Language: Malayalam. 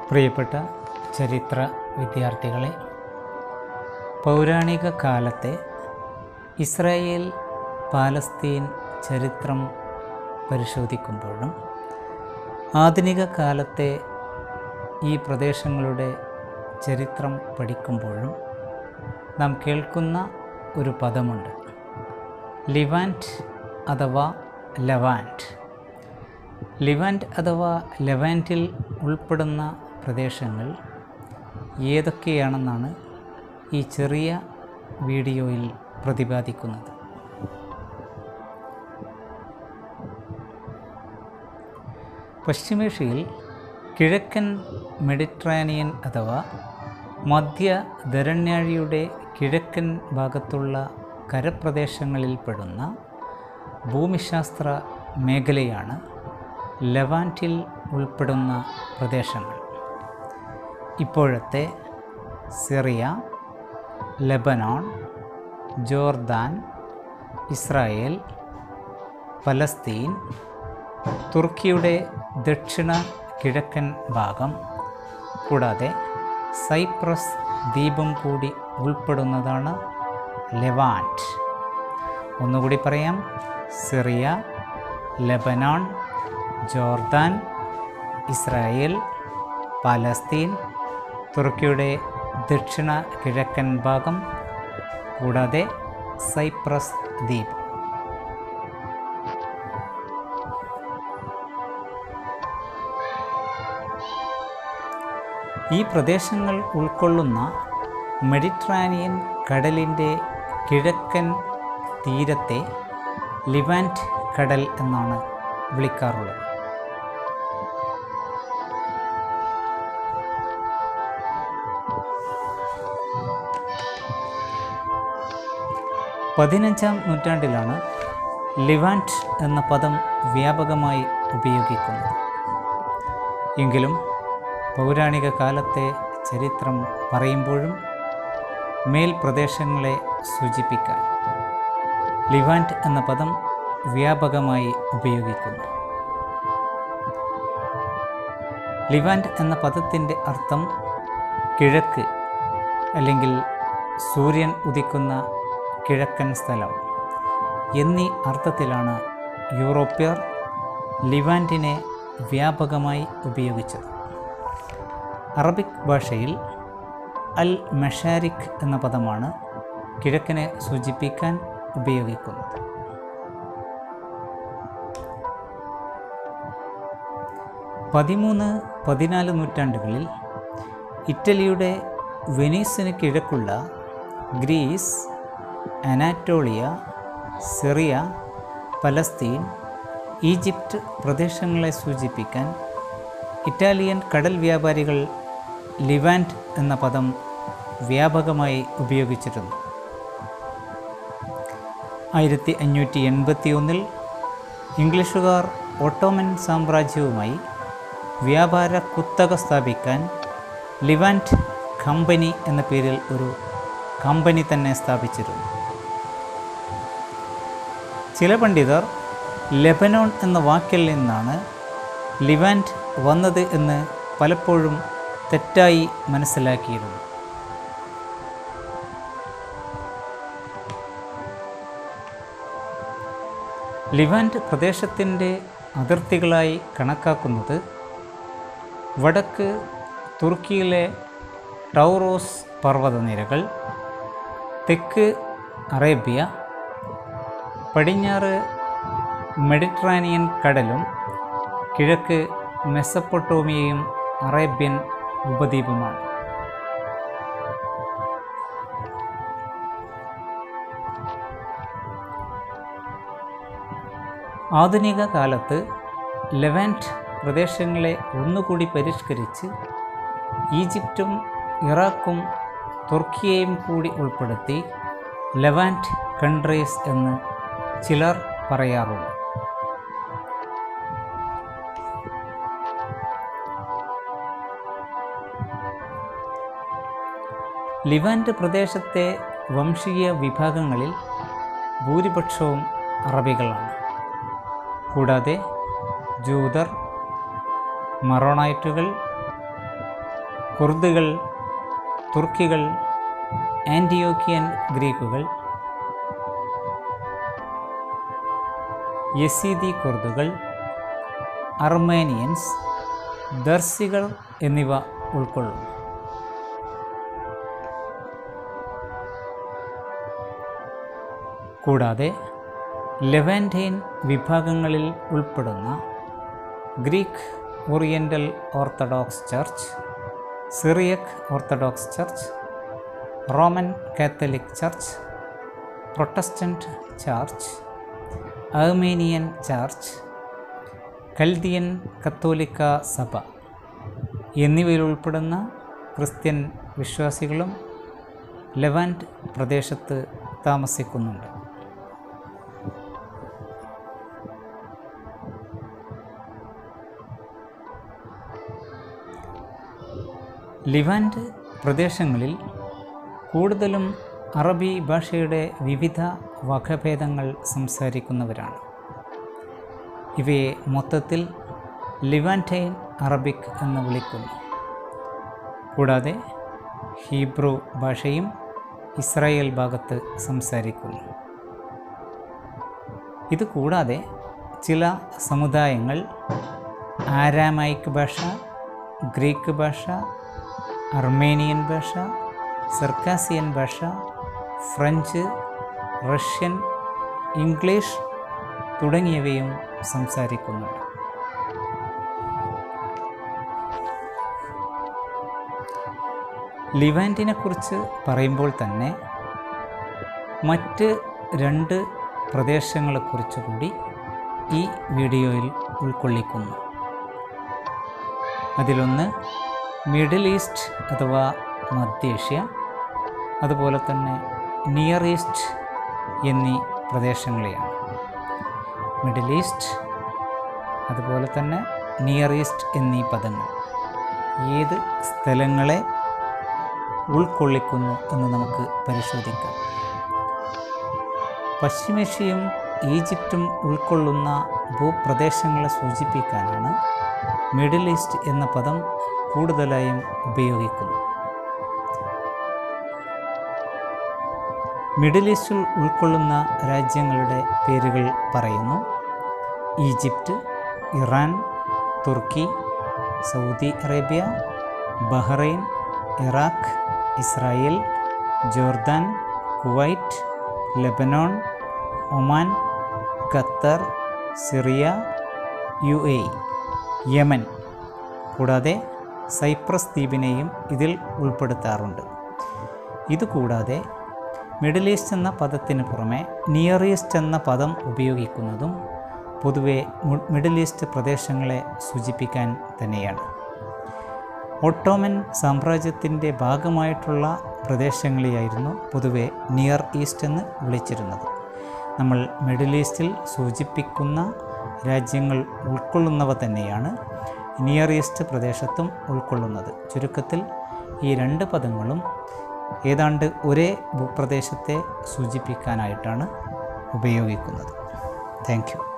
പ്രിയപ്പെട്ട ചരിത്ര വിദ്യാർത്ഥികളെ പൗരാണിക കാലത്തെ ഇസ്രായേൽ പാലസ്തീൻ ചരിത്രം പരിശോധിക്കുമ്പോഴും ആധുനിക കാലത്തെ ഈ പ്രദേശങ്ങളുടെ ചരിത്രം പഠിക്കുമ്പോഴും നാം കേൾക്കുന്ന ഒരു പദമുണ്ട് ലിവാൻറ്റ് അഥവാ ലവാൻറ്റ് ലിവാൻറ്റ് അഥവാ ലെവാൻറ്റിൽ ഉൾപ്പെടുന്ന പ്രദേശങ്ങൾ ഏതൊക്കെയാണെന്നാണ് ഈ ചെറിയ വീഡിയോയിൽ പ്രതിപാദിക്കുന്നത് പശ്ചിമേഷ്യയിൽ കിഴക്കൻ മെഡിറ്ററേനിയൻ അഥവാ മധ്യ ധരണ്യാഴിയുടെ കിഴക്കൻ ഭാഗത്തുള്ള കരപ്രദേശങ്ങളിൽപ്പെടുന്ന ഭൂമിശാസ്ത്ര മേഖലയാണ് ലെവാൻറ്റിൽ ഉൾപ്പെടുന്ന പ്രദേശങ്ങൾ ഇപ്പോഴത്തെ Syria Lebanon Jordan Israel Palestine തുർക്കിയുടെ ദക്ഷിണ കിഴക്കൻ ഭാഗം കൂടാതെ സൈപ്രസ് ദ്വീപും കൂടി ഉൾപ്പെടുന്നതാണ് ലെവാൻറ്റ് ഒന്നുകൂടി പറയാം Syria Lebanon Jordan Israel Palestine തുർക്കിയുടെ ദക്ഷിണ കിഴക്കൻ ഭാഗം കൂടാതെ സൈപ്രസ് ദ്വീപ് ഈ പ്രദേശങ്ങൾ ഉൾക്കൊള്ളുന്ന മെഡിറ്ററാനിയൻ കടലിൻ്റെ കിഴക്കൻ തീരത്തെ ലിവാൻറ്റ് കടൽ എന്നാണ് വിളിക്കാറുള്ളത് പതിനഞ്ചാം നൂറ്റാണ്ടിലാണ് ലിവാൻറ്റ് എന്ന പദം വ്യാപകമായി ഉപയോഗിക്കുന്നത് എങ്കിലും പൗരാണിക കാലത്തെ ചരിത്രം പറയുമ്പോഴും മേൽ പ്രദേശങ്ങളെ സൂചിപ്പിക്കാൻ ലിവാൻറ്റ് എന്ന പദം വ്യാപകമായി ഉപയോഗിക്കുന്നു ലിവാൻറ്റ് എന്ന പദത്തിൻ്റെ അർത്ഥം കിഴക്ക് അല്ലെങ്കിൽ സൂര്യൻ ഉദിക്കുന്ന കിഴക്കൻ സ്ഥലം എന്നീ അർത്ഥത്തിലാണ് യൂറോപ്യർ ലിവാൻറ്റിനെ വ്യാപകമായി ഉപയോഗിച്ചത് അറബിക് ഭാഷയിൽ അൽ മെഷാരിഖ് എന്ന പദമാണ് കിഴക്കിനെ സൂചിപ്പിക്കാൻ ഉപയോഗിക്കുന്നത് പതിമൂന്ന് പതിനാല് നൂറ്റാണ്ടുകളിൽ ഇറ്റലിയുടെ വെനീസിന് കിഴക്കുള്ള Greece Anatolia Syria Palestine Egypt പ്രദേശങ്ങളെ സൂചിപ്പിക്കാൻ ഇറ്റാലിയൻ കടൽ വ്യാപാരികൾ ലിവാൻറ്റ് എന്ന പദം വ്യാപകമായി ഉപയോഗിച്ചിരുന്നു ആയിരത്തി അഞ്ഞൂറ്റി എൺപത്തി ഒന്നിൽ ഇംഗ്ലീഷുകാർ ഓട്ടോമൻ സാമ്രാജ്യവുമായി വ്യാപാര കുത്തക സ്ഥാപിക്കാൻ ലിവാൻറ്റ് കമ്പനി എന്ന പേരിൽ ഒരു കമ്പനി തന്നെ സ്ഥാപിച്ചിരുന്നു ചില പണ്ഡിതർ ലെബനോൺ എന്ന വാക്കിൽ നിന്നാണ് ലിവാൻറ്റ് വന്നത് എന്ന് പലപ്പോഴും തെറ്റായി മനസ്സിലാക്കിയിരുന്നു ലിവാൻറ്റ് പ്രദേശത്തിൻ്റെ അതിർത്തികളായി കണക്കാക്കുന്നത് വടക്ക് തുർക്കിയിലെ ടൗറോസ് പർവ്വതനിരകൾ തെക്ക് അറേബ്യ പടിഞ്ഞാറ് മെഡിറ്ററേനിയൻ കടലും കിഴക്ക് മെസ്സപ്പൊട്ടോമിയയും അറേബ്യൻ ഉപദ്വീപുമാണ് ആധുനിക കാലത്ത് ലെവാൻറ്റ് പ്രദേശങ്ങളെ ഒന്നുകൂടി പരിഷ്കരിച്ച് ഈജിപ്തും ഇറാഖും തുർക്കിയെയും കൂടി ഉൾപ്പെടുത്തി ലെവാൻറ്റ് കൺട്രീസ് എന്ന് ചിലർ പറയാറുണ്ട് ലിവാൻറ്റ് പ്രദേശത്തെ വംശീയ വിഭാഗങ്ങളിൽ ഭൂരിപക്ഷവും അറബികളാണ് കൂടാതെ ജൂതർ മറോണൈറ്റുകൾ കുർദുകൾ തുർക്കികൾ ആൻറ്റിയോക്കിയൻ ഗ്രീക്കുകൾ യസീദി കുർദുകൾ അർമേനിയൻസ് ദർസികൾ എന്നിവ ഉൾക്കൊള്ളുന്നു കൂടാതെ ലെവാൻറ്റൈൻ വിഭാഗങ്ങളിൽ ഉൾപ്പെടുന്ന Greek oriental orthodox church Syriac orthodox church Roman catholic church protestant church Armenian church Chaldean കത്തോലിക്ക സഭ എന്നിവയിൽ ഉൾപ്പെടുന്ന ക്രിസ്ത്യൻ വിശ്വാസികളും ലെവാൻറ്റ് പ്രദേശത്ത് താമസിക്കുന്നുണ്ട് ലിവാൻറ്റ് പ്രദേശങ്ങളിൽ കൂടുതലും അറബി ഭാഷയുടെ വിവിധ വകഭേദങ്ങൾ സംസാരിക്കുന്നവരാണ് ഇവയെ മൊത്തത്തിൽ ലിവാൻറ്റൈൻ അറബിക് എന്ന് വിളിക്കുന്നു കൂടാതെ ഹീബ്രു ഭാഷയും ഇസ്രായേൽ ഭാഗത്ത് സംസാരിക്കുന്നു ഇത് കൂടാതെ ചില സമുദായങ്ങൾ ആരാമൈക്ക് ഭാഷ ഗ്രീക്ക് ഭാഷ അർമേനിയൻ ഭാഷ സർക്കാസിയൻ ഭാഷ ഫ്രഞ്ച് റഷ്യൻ ഇംഗ്ലീഷ് തുടങ്ങിയവയും സംസാരിക്കുന്നുണ്ട് ലിവാൻറ്റിനെ കുറിച്ച് പറയുമ്പോൾ തന്നെ മറ്റ് രണ്ട് പ്രദേശങ്ങളെക്കുറിച്ച് കൂടി ഈ വീഡിയോയിൽ ഉൾക്കൊള്ളിക്കുന്നു അതിലൊന്ന് മിഡിൽ ഈസ്റ്റ് അഥവാ മധ്യേഷ്യ അതുപോലെ തന്നെ നിയർ ഈസ്റ്റ് എന്നീ പ്രദേശങ്ങളെയാണ് മിഡിൽ ഈസ്റ്റ് അതുപോലെ തന്നെ നിയർ ഈസ്റ്റ് എന്നീ പദങ്ങൾ ഏത് സ്ഥലങ്ങളെ ഉൾക്കൊള്ളിക്കുന്നു എന്ന് നമുക്ക് പരിശോധിക്കാം പശ്ചിമേഷ്യയും ഈജിപ്തും ഉൾക്കൊള്ളുന്ന ഭൂപ്രദേശങ്ങളെ സൂചിപ്പിക്കാനാണ് മിഡിൽ ഈസ്റ്റ് എന്ന പദം കൂടുതലായും ഉപയോഗിക്കുന്നു മിഡിൽ ഈസ്റ്റിൽ ഉൾക്കൊള്ളുന്ന രാജ്യങ്ങളുടെ പേരുകൾ പറയുന്നു ഈജിപ്റ്റ് ഇറാൻ തുർക്കി Saudi Arabia Bahrain Iraq Israel Jordan Kuwait Lebanon Oman Qatar Syria U A Yemen കൂടാതെ സൈപ്രസ് ദ്വീപിനെയും ഇതിൽ ഉൾപ്പെടുത്താറുണ്ട് ഇതുകൂടാതെ മിഡിൽ ഈസ്റ്റ് എന്ന പദത്തിന് പുറമെ നിയർ ഈസ്റ്റ് എന്ന പദം ഉപയോഗിക്കുന്നതും പൊതുവെ മു- മിഡിൽ ഈസ്റ്റ് പ്രദേശങ്ങളെ സൂചിപ്പിക്കാൻ തന്നെയാണ് ഒട്ടോമൻ സാമ്രാജ്യത്തിൻ്റെ ഭാഗമായിട്ടുള്ള പ്രദേശങ്ങളെയായിരുന്നു പൊതുവെ നിയർ ഈസ്റ്റ് എന്ന് വിളിച്ചിരുന്നത് നമ്മൾ മിഡിൽ ഈസ്റ്റിൽ സൂചിപ്പിക്കുന്ന രാജ്യങ്ങൾ ഉൾക്കൊള്ളുന്നവ തന്നെയാണ് നിയർ ഈസ്റ്റ് പ്രദേശത്തും ഉൾക്കൊള്ളുന്നത് ചുരുക്കത്തിൽ ഈ രണ്ട് പദങ്ങളും ഏതാണ്ട് ഒരേ ഭൂപ്രദേശത്തെ സൂചിപ്പിക്കാനായിട്ടാണ് ഉപയോഗിക്കുന്നത് താങ്ക് യു